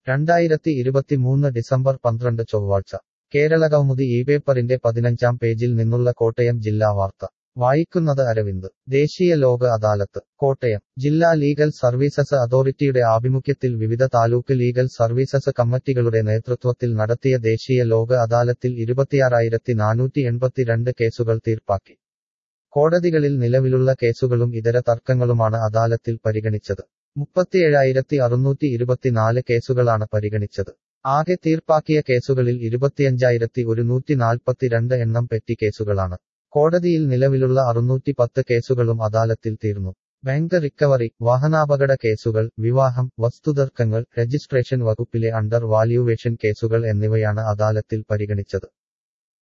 രണ്ടായിരത്തി ഇരുപത്തിമൂന്ന് ഡിസംബർ പന്ത്രണ്ട് ചൊവ്വാഴ്ച കേരളകൗമുദി ഈ പേപ്പറിന്റെ പതിനഞ്ചാം പേജിൽ നിന്നുള്ള കോട്ടയം ജില്ലാ വാർത്ത വായിക്കുന്നത് അരവിന്ദ് ദേശീയ ലോക അദാലത്ത് കോട്ടയം ജില്ലാ ലീഗൽ സർവീസസ് അതോറിറ്റിയുടെ ആഭിമുഖ്യത്തിൽ വിവിധ താലൂക്ക് ലീഗൽ സർവീസസ് കമ്മിറ്റികളുടെ നേതൃത്വത്തിൽ നടത്തിയ ദേശീയ ലോക അദാലത്തിൽ ഇരുപത്തിയാറായിരത്തി നാനൂറ്റി എൺപത്തിരണ്ട് കേസുകൾ തീർപ്പാക്കി കോടതികളിൽ നിലവിലുള്ള കേസുകളും ഇതര തർക്കങ്ങളുമാണ് അദാലത്തിൽ പരിഗണിച്ചത് മുപ്പത്തിയേഴായിരത്തി അറുന്നൂറ്റി ഇരുപത്തിനാല് കേസുകളാണ് പരിഗണിച്ചത് ആകെ തീർപ്പാക്കിയ കേസുകളിൽ ഇരുപത്തിയഞ്ചായിരത്തി ഒരുന്നൂറ്റി നാൽപ്പത്തിരണ്ട് എണ്ണം പെറ്റി കേസുകളാണ് കോടതിയിൽ നിലവിലുള്ള അറുന്നൂറ്റി പത്ത് കേസുകളും അദാലത്തിൽ തീർന്നു ബാങ്ക് റിക്കവറി വാഹനാപകട കേസുകൾ വിവാഹം വസ്തുതർക്കങ്ങൾ രജിസ്ട്രേഷൻ വകുപ്പിലെ അണ്ടർ വാല്യൂവേഷൻ കേസുകൾ എന്നിവയാണ് അദാലത്തിൽ പരിഗണിച്ചത്